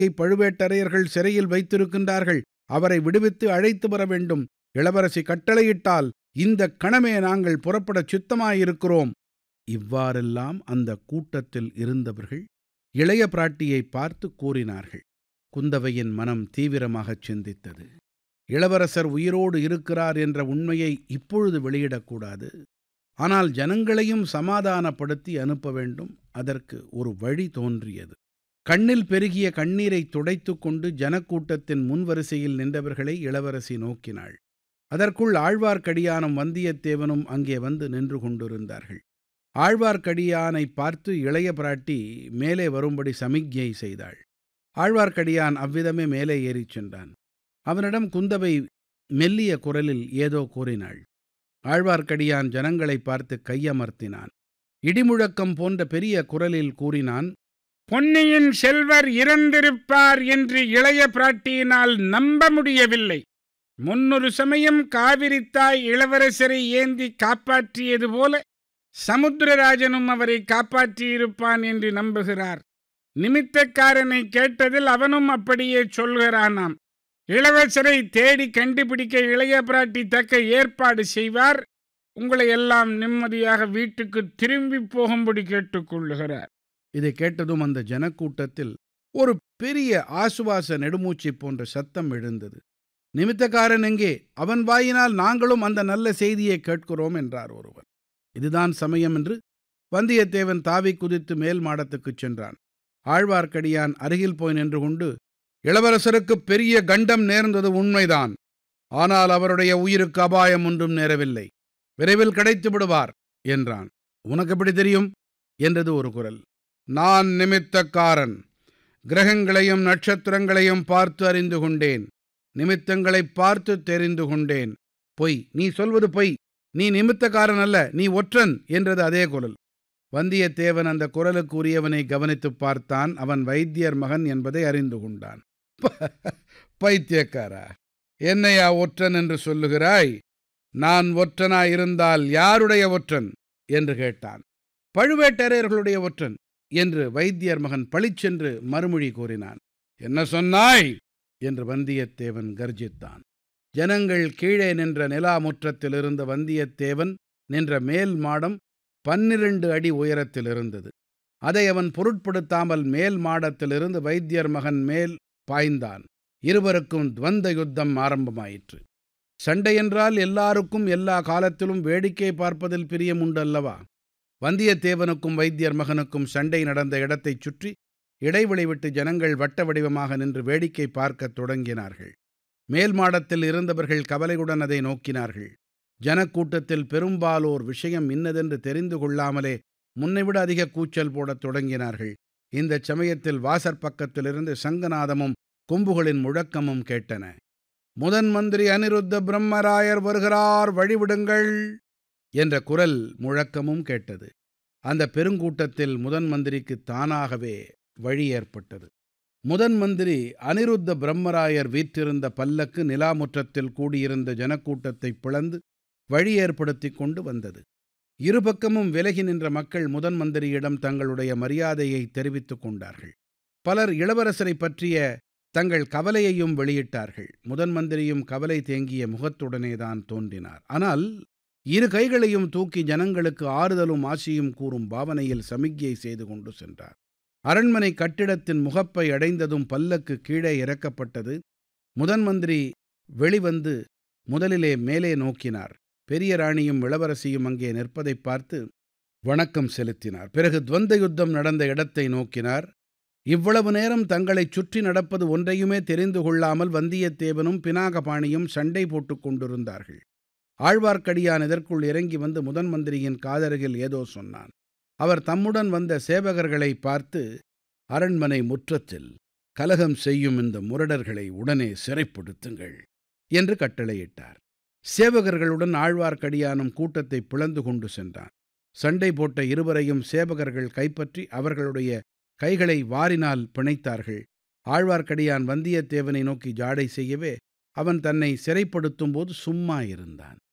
பழுவேட்டரையர்கள் சிறையில் வைத்திருக்கின்றார்கள் அவரை விடுவித்து அழைத்து வர வேண்டும் இளவரசி கட்டளையிட்டால் இந்த கணமே நாங்கள் புறப்படச் சித்தமாயிருக்கிறோம் இவ்வாறெல்லாம் அந்த கூட்டத்தில் இருந்தவர்கள் இளைய பிராட்டியை பார்த்து கூறினார்கள் குந்தவையின் மனம் தீவிரமாகச் சிந்தித்தது இளவரசர் உயிரோடு இருக்கிறார் என்ற உண்மையை இப்பொழுது வெளியிடக்கூடாது ஆனால் ஜனங்களையும் சமாதானப்படுத்தி அனுப்ப வேண்டும் அதற்கு ஒரு வழி தோன்றியது கண்ணில் பெருகிய கண்ணீரை துடைத்து கொண்டு ஜனக்கூட்டத்தின் முன்வரிசையில் நின்றவர்களை இளவரசி நோக்கினாள் அதற்குள் ஆழ்வார்க்கடியானும் வந்தியத்தேவனும் அங்கே வந்து நின்று கொண்டிருந்தார்கள் ஆழ்வார்க்கடியானை பார்த்து இளைய பிராட்டி மேலே வரும்படி சமிக்ஞை செய்தாள் ஆழ்வார்க்கடியான் அவ்விதமே மேலே ஏறிச் சென்றான் அவனிடம் குந்தவை மெல்லிய குரலில் ஏதோ கூறினாள் ஆழ்வார்க்கடியான் ஜனங்களை பார்த்து கையமர்த்தினான் இடிமுழக்கம் போன்ற பெரிய குரலில் கூறினான் பொன்னியின் செல்வர் இறந்திருப்பார் என்று இளைய பிராட்டியினால் நம்ப முடியவில்லை முன்னொரு சமயம் காவிரித்தாய் இளவரசரை ஏந்தி காப்பாற்றியது போல சமுத்திரராஜனும் அவரை காப்பாற்றியிருப்பான் என்று நம்புகிறார் நிமித்தக்காரனை கேட்டதில் அவனும் அப்படியே சொல்கிறானாம் இளவரசரை தேடி கண்டுபிடிக்க இளைய பிராட்டி தக்க ஏற்பாடு செய்வார் உங்களை எல்லாம் நிம்மதியாக வீட்டுக்கு திரும்பி போகும்படி கேட்டுக்கொள்ளுகிறார் இதை கேட்டதும் அந்த ஜனக்கூட்டத்தில் ஒரு பெரிய ஆசுவாச நெடுமூச்சு போன்ற சத்தம் எழுந்தது நிமித்தக்காரன் எங்கே அவன் வாயினால் நாங்களும் அந்த நல்ல செய்தியை கேட்கிறோம் என்றார் ஒருவர் இதுதான் சமயம் என்று வந்தியத்தேவன் தாவி குதித்து மேல் மாடத்துக்குச் சென்றான் ஆழ்வார்க்கடியான் அருகில் போய் நின்று கொண்டு இளவரசருக்கு பெரிய கண்டம் நேர்ந்தது உண்மைதான் ஆனால் அவருடைய உயிருக்கு அபாயம் ஒன்றும் நேரவில்லை விரைவில் கிடைத்து விடுவார் என்றான் உனக்கு எப்படி தெரியும் என்றது ஒரு குரல் நான் நிமித்தக்காரன் கிரகங்களையும் நட்சத்திரங்களையும் பார்த்து அறிந்து கொண்டேன் நிமித்தங்களை பார்த்து தெரிந்து கொண்டேன் பொய் நீ சொல்வது பொய் நீ நிமித்தக்காரன் அல்ல நீ ஒற்றன் என்றது அதே குரல் வந்தியத்தேவன் அந்த குரலுக்கு உரியவனை கவனித்துப் பார்த்தான் அவன் வைத்தியர் மகன் என்பதை அறிந்து கொண்டான் பைத்தியக்காரா என்னையா ஒற்றன் என்று சொல்லுகிறாய் நான் ஒற்றனாயிருந்தால் யாருடைய ஒற்றன் என்று கேட்டான் பழுவேட்டரையர்களுடைய ஒற்றன் என்று வைத்தியர் மகன் பளிச்சென்று மறுமொழி கூறினான் என்ன சொன்னாய் என்று வந்தியத்தேவன் கர்ஜித்தான் ஜனங்கள் கீழே நின்ற நிலா முற்றத்தில் இருந்த வந்தியத்தேவன் நின்ற மேல் மாடம் பன்னிரண்டு அடி உயரத்தில் இருந்தது அதை அவன் பொருட்படுத்தாமல் மேல் மாடத்திலிருந்து வைத்தியர் மகன் மேல் பாய்ந்தான் இருவருக்கும் துவந்த யுத்தம் ஆரம்பமாயிற்று சண்டை என்றால் எல்லாருக்கும் எல்லா காலத்திலும் வேடிக்கை பார்ப்பதில் பிரியம் உண்டல்லவா வந்தியத்தேவனுக்கும் வைத்தியர் மகனுக்கும் சண்டை நடந்த இடத்தைச் சுற்றி இடைவெளி விட்டு ஜனங்கள் வட்ட வடிவமாக நின்று வேடிக்கை பார்க்கத் தொடங்கினார்கள் மேல் மாடத்தில் இருந்தவர்கள் கவலையுடன் அதை நோக்கினார்கள் ஜனக்கூட்டத்தில் பெரும்பாலோர் விஷயம் இன்னதென்று தெரிந்து கொள்ளாமலே முன்னைவிட அதிக கூச்சல் போடத் தொடங்கினார்கள் இந்தச் சமயத்தில் வாசற்பக்கத்திலிருந்து சங்கநாதமும் கொம்புகளின் முழக்கமும் கேட்டன முதன் மந்திரி அனிருத்த பிரம்மராயர் வருகிறார் வழிவிடுங்கள் என்ற குரல் முழக்கமும் கேட்டது அந்த பெருங்கூட்டத்தில் முதன் மந்திரிக்கு தானாகவே வழி ஏற்பட்டது முதன் மந்திரி அனிருத்த பிரம்மராயர் வீற்றிருந்த பல்லக்கு நிலாமுற்றத்தில் கூடியிருந்த ஜனக்கூட்டத்தை பிளந்து வழி ஏற்படுத்தி கொண்டு வந்தது இருபக்கமும் விலகி நின்ற மக்கள் முதன் மந்திரியிடம் தங்களுடைய மரியாதையை தெரிவித்துக் கொண்டார்கள் பலர் இளவரசரை பற்றிய தங்கள் கவலையையும் வெளியிட்டார்கள் முதன் மந்திரியும் கவலை தேங்கிய முகத்துடனேதான் தோன்றினார் ஆனால் இரு கைகளையும் தூக்கி ஜனங்களுக்கு ஆறுதலும் ஆசியும் கூறும் பாவனையில் சமிக்ஞை செய்து கொண்டு சென்றார் அரண்மனை கட்டிடத்தின் முகப்பை அடைந்ததும் பல்லக்கு கீழே இறக்கப்பட்டது முதன் மந்திரி வெளிவந்து முதலிலே மேலே நோக்கினார் பெரிய ராணியும் இளவரசியும் அங்கே நிற்பதைப் பார்த்து வணக்கம் செலுத்தினார் பிறகு துவந்த யுத்தம் நடந்த இடத்தை நோக்கினார் இவ்வளவு நேரம் தங்களைச் சுற்றி நடப்பது ஒன்றையுமே தெரிந்து கொள்ளாமல் வந்தியத்தேவனும் பினாகபாணியும் சண்டை போட்டுக் கொண்டிருந்தார்கள் ஆழ்வார்க்கடியான் இதற்குள் இறங்கி வந்து முதன் மந்திரியின் காதருகில் ஏதோ சொன்னான் அவர் தம்முடன் வந்த சேவகர்களை பார்த்து அரண்மனை முற்றத்தில் கலகம் செய்யும் இந்த முரடர்களை உடனே சிறைப்படுத்துங்கள் என்று கட்டளையிட்டார் சேவகர்களுடன் ஆழ்வார்க்கடியானும் கூட்டத்தை பிளந்து கொண்டு சென்றான் சண்டை போட்ட இருவரையும் சேவகர்கள் கைப்பற்றி அவர்களுடைய கைகளை வாரினால் பிணைத்தார்கள் ஆழ்வார்க்கடியான் வந்தியத்தேவனை நோக்கி ஜாடை செய்யவே அவன் தன்னை சிறைப்படுத்தும் போது சும்மா இருந்தான்